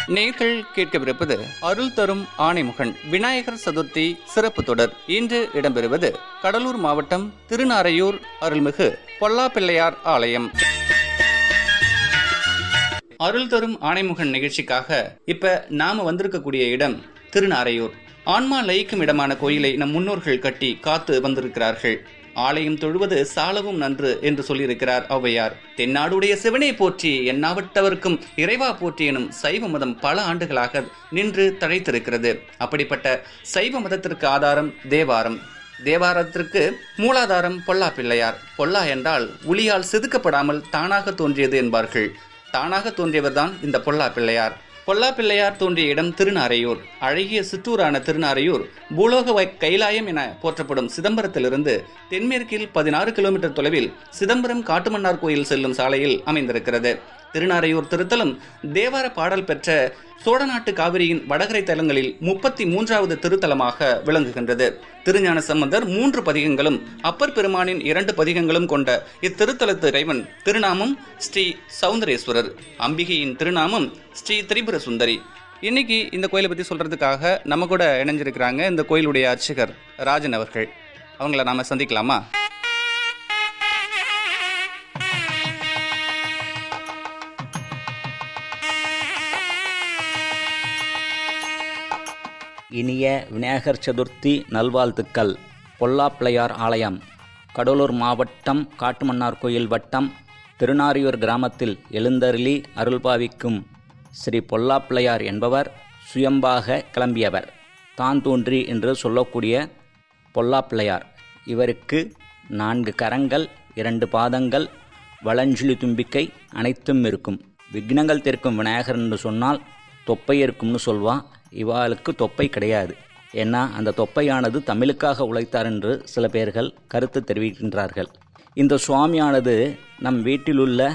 நேர்கள் கேட்கவிருப்பது அருள் தரும் ஆணைமுகன் விநாயகர் சதுர்த்தி சிறப்பு தொடர் இன்று இடம்பெறுவது கடலூர் மாவட்டம் திருநாரையூர் அருள்மிகு பொல்லாப்பிள்ளையார் ஆலயம் அருள் தரும் ஆணைமுகன் நிகழ்ச்சிக்காக இப்ப நாம வந்திருக்கக்கூடிய இடம் திருநாரையூர் ஆன்மா லயிக்கும் இடமான கோயிலை நம் முன்னோர்கள் கட்டி காத்து வந்திருக்கிறார்கள் ஆலயம் தொழுவது சாலவும் நன்று என்று சொல்லியிருக்கிறார் ஔவையார் தென்னாடுடைய சிவனை போற்றி எண்ணாவட்டவர்க்கும் இறைவா போற்றி எனும் சைவ மதம் பல ஆண்டுகளாக நின்று தழைத்திருக்கிறது அப்படிப்பட்ட சைவ மதத்திற்கு ஆதாரம் தேவாரம் தேவாரத்திற்கு மூலாதாரம் பொல்லா பிள்ளையார் பொல்லா என்றால் உளியால் செதுக்கப்படாமல் தானாக தோன்றியது என்பார்கள் தானாக தோன்றியவர்தான் இந்த பொல்லா பிள்ளையார் பொல்லா பிள்ளையார் தோன்றிய இடம் திருநாரையூர் அழகிய சிற்றூரான திருநாரையூர் பூலோக வை- கைலாயம் என போற்றப்படும் சிதம்பரத்திலிருந்து தென்மேற்கில் பதினாறு கிலோமீட்டர் தொலைவில் சிதம்பரம் காட்டுமன்னார் கோயில் செல்லும் சாலையில் அமைந்திருக்கிறது திருநாரையூர் திருத்தலம் தேவார பாடல் பெற்ற சோழநாட்டு காவிரியின் வடகரை தலங்களில் முப்பத்தி மூன்றாவது திருத்தலமாக விளங்குகின்றது திருஞான சம்பந்தர் மூன்று பதிகங்களும் அப்பர் பெருமானின் இரண்டு பதிகங்களும் கொண்ட இத்திருத்தலத்து இறைவன் திருநாமம் ஸ்ரீ சௌந்தரேஸ்வரர் அம்பிகையின் திருநாமம் ஸ்ரீ திரிபுர சுந்தரி இன்னைக்கு இந்த கோயிலை பற்றி சொல்றதுக்காக நம்ம கூட இணைஞ்சிருக்கிறாங்க இந்த கோயிலுடைய அர்ச்சகர் ராஜன் அவர்கள் அவங்கள நாம சந்திக்கலாமா இனிய விநாயகர் சதுர்த்தி நல்வாழ்த்துக்கள் பொல்லாப்பிள்ளையார் ஆலயம் கடலூர் மாவட்டம் காட்டுமன்னார் கோயில் வட்டம் திருநாரியூர் கிராமத்தில் எழுந்தருளி அருள்பாவிக்கும் ஸ்ரீ பொல்லாப்பிள்ளையார் என்பவர் சுயம்பாக கிளம்பியவர் தான் தோன்றி என்று சொல்லக்கூடிய பொல்லாப்பிள்ளையார் இவருக்கு நான்கு கரங்கள் இரண்டு பாதங்கள் வளஞ்சுழி தும்பிக்கை அனைத்தும் இருக்கும் விக்னங்கள் தீர்க்கும் விநாயகர் என்று சொன்னால் தொப்பை இருக்கும்னு சொல்வா இவாளுக்கு தொப்பை கிடையாது ஏன்னா அந்த தொப்பையானது தமிழுக்காக உழைத்தார் என்று சில பேர்கள் கருத்து தெரிவிக்கின்றார்கள் இந்த சுவாமியானது நம் வீட்டிலுள்ள